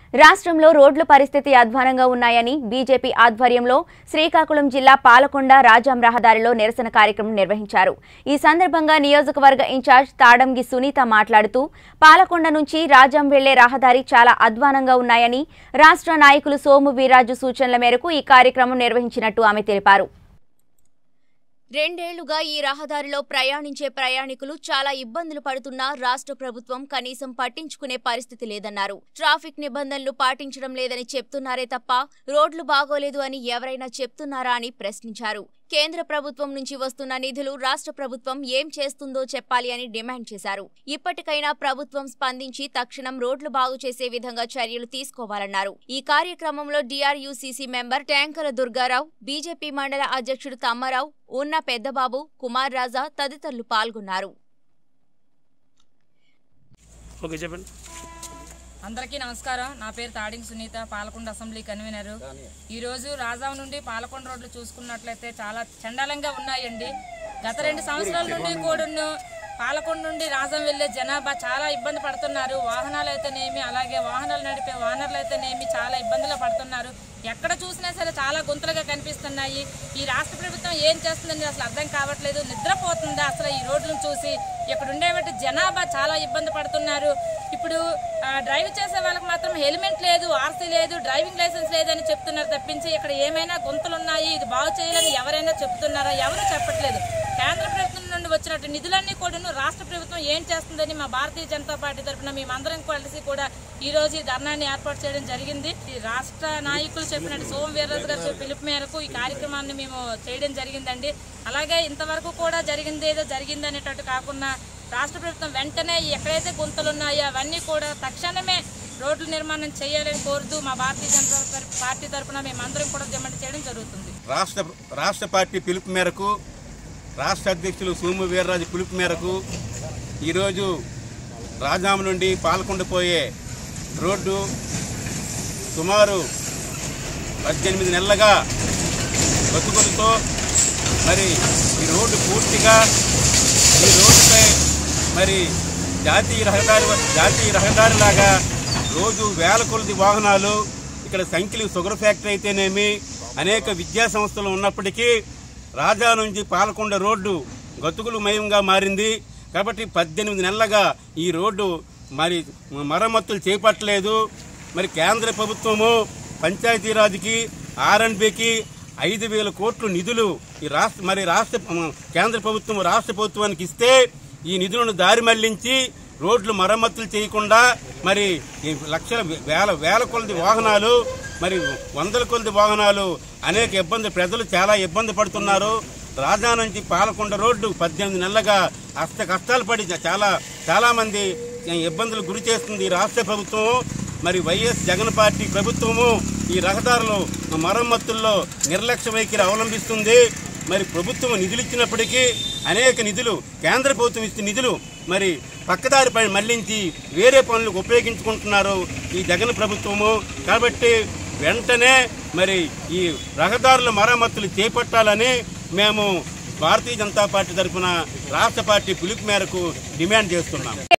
రాష్ట్రంలో రోడ్ల పరిస్థితి అధ్వానంగా ఉన్నాయని బీజేపీ ఆధ్వర్యంలో శ్రీకాకుళం జిల్లా పాలకొండ రాజాం రహదారిలో నిరసన కార్యక్రమం నిర్వహించారు ఈ సందర్భంగా నియోజకవర్గ ఇన్ఛార్జ్ తాడంగి సునీత మాట్లాడుతూ పాలకొండ నుంచి రాజాం వెళ్లే రహదారి చాలా అధ్వానంగా ఉన్నాయని రాష్ట్ర నాయకులు సోము వీర్రాజు సూచనల మేరకు ఈ కార్యక్రమం నిర్వహించినట్టు ఆమె తెలిపారు రెండేళ్లుగా ఈ రహదారిలో ప్రయాణించే ప్రయాణికులు చాలా ఇబ్బందులు పడుతున్నా రాష్ట్ర ప్రభుత్వం కనీసం పట్టించుకునే పరిస్థితి లేదన్నారు ట్రాఫిక్ నిబంధనలు పాటించడం లేదని చెప్తున్నారే తప్ప రోడ్లు బాగోలేదు అని ఎవరైనా చెప్తున్నారా అని ప్రశ్నించారు కేంద్ర ప్రభుత్వం నుంచి వస్తున్న నిధులు రాష్ట్ర ప్రభుత్వం ఏం చేస్తుందో చెప్పాలి అని డిమాండ్ చేశారు ఇప్పటికైనా ప్రభుత్వం స్పందించి తక్షణం రోడ్లు బాగు చేసే విధంగా చర్యలు తీసుకోవాలన్నారు ఈ కార్యక్రమంలో DRUCC member Tankala Durgarao BJP మండల అధ్యక్షుడు తమ్మారావు ఉన్న పెద్దబాబు కుమార్ రాజా తదితరులు పాల్గొన్నారు ఓకే చెప్పండి అందరికీ నమస్కారం నా పేరు తాడింగ్ సునీత పాలకొండ అసెంబ్లీ కన్వీనర్ ఈరోజు రాజాం నుండి పాలకొండ రోడ్లు చూసుకున్నట్లయితే చాలా చండాలంగా ఉన్నాయండి గత రెండు సంవత్సరాల నుండి కూడాను పాలకొండ నుండి రాజాం వెళ్లే జనాభా చాలా ఇబ్బంది పడుతున్నారు వాహనాలు అయితేనేమి అలాగే వాహనాలు నడిపే వాహనాలు అయితేనేమి చాలా ఇబ్బందులు పడుతున్నారు ఎక్కడ చూసినా సరే చాలా గుంతలుగా కనిపిస్తున్నాయి ఈ రాష్ట్ర ప్రభుత్వం ఏం చేస్తుందని అసలు అర్థం కావట్లేదు నిద్రపోతుందా అసలు ఈ రోడ్లను చూసి ఇక్కడ ఉండేటువంటి జనాభా చాలా ఇబ్బంది పడుతున్నారు ఇప్పుడు ఆ, డ్రైవ్ చేసే వాళ్ళకి మాత్రం హెల్మెట్ లేదు ఆర్సీ లేదు డ్రైవింగ్ లైసెన్స్ లేదని చెప్తున్నారు తప్పించి ఇక్కడ ఏమైనా గుంతలు ఉన్నాయి ఇది బాగు చేయాలని ఎవరైనా చెప్తున్నారా ఎవరు చెప్పట్లేదు కేంద్ర ప్రభుత్వం నుండి వచ్చినట్టు నిధులన్నీ కూడాను రాష్ట్ర ప్రభుత్వం ఏం చేస్తుందని మా భారతీయ జనతా పార్టీ తరఫున మేమందరం కలిసి కూడా ఈ రోజు ఈ ధర్నాన్ని ఏర్పాటు చేయడం జరిగింది ఈ రాష్ట్ర నాయకులు చెప్పినట్టు సోమ వీర్రాజు గారు చెప్పిన పిలుపు మేరకు ఈ కార్యక్రమాన్ని మేము చేయడం జరిగిందండి అలాగే ఇంతవరకు కూడా జరిగింది ఏదో జరిగింది అనేటట్టు కాకుండా రాష్ట్ర ప్రభుత్వం వెంటనే ఎక్కడైతే గుంతలు ఉన్నాయో అవన్నీ కూడా తక్షణమే రోడ్ల నిర్మాణం చేయాలని కోరుతూ మా భారతీయ జనతా తరఫు- పార్టీ తరఫున మేమందరం కూడా డిమాండ్ చేయడం జరుగుతుంది రాష్ట్ర రాష్ట్ర పార్టీ పిలుపు మేరకు రాష్ట్ర అధ్యక్షులు సోము వీర్రాజు పిలుపు మేరకు ఈరోజు రాజాం నుండి పాల్కొండ పోయే రోడ్డు సుమారు పద్దెనిమిది నెలలుగా బతుకులతో మరి ఈ రోడ్డు పూర్తిగా ఈ రోడ్డుపై మరి జాతీయ రహదారి జాతీయ రహదారి లాగా రోజు వేల కొలది వాహనాలు ఇక్కడ సంఖ్యలు షుగర్ ఫ్యాక్టరీ అయితేనేమి అనేక విద్యా సంస్థలు ఉన్నప్పటికీ రాజా నుంచి పాలకొండ రోడ్డు గతుకులు మయంగా మారింది కాబట్టి పద్దెనిమిది నెలలుగా ఈ రోడ్డు మరి మరమ్మతులు చేపట్టలేదు మరి కేంద్ర ప్రభుత్వము పంచాయతీరాజ్కి ఆర్ఎన్బికి ఐదు వేల కోట్లు నిధులు ఈ రాష్ట్ర మరి రాష్ట్ర కేంద్ర ప్రభుత్వం రాష్ట్ర ప్రభుత్వానికి ఇస్తే ఈ నిధులను దారి మళ్లించి రోడ్లు మరమ్మతులు చేయకుండా మరి ఈ లక్షల వేల వేల కొలది వాహనాలు మరి వందల కొలది వాహనాలు అనేక ఇబ్బంది ప్రజలు చాలా ఇబ్బంది పడుతున్నారు రాజా నుంచి పాలకొండ రోడ్డు పద్దెనిమిది నెలలుగా అష్ట కష్టాలు పడి చాలా చాలా మంది ఇబ్బందులు గురి చేస్తుంది ఈ రాష్ట్ర ప్రభుత్వం మరి వైఎస్ జగన్ పార్టీ ప్రభుత్వము ఈ రహదారులు మరమ్మతుల్లో నిర్లక్ష్య వైఖరి అవలంబిస్తుంది మరి ప్రభుత్వం నిధులు ఇచ్చినప్పటికీ అనేక నిధులు కేంద్ర ప్రభుత్వం ఇచ్చిన నిధులు మరి పక్కదారిపై మళ్లించి వేరే పనులకు ఉపయోగించుకుంటున్నారు ఈ జగన్ ప్రభుత్వము కాబట్టి వెంటనే మరి ఈ రహదారుల మరమ్మతులు చేపట్టాలని మేము భారతీయ జనతా పార్టీ తరఫున రాష్ట్ర పార్టీ పిలుపు మేరకు డిమాండ్ చేస్తున్నాం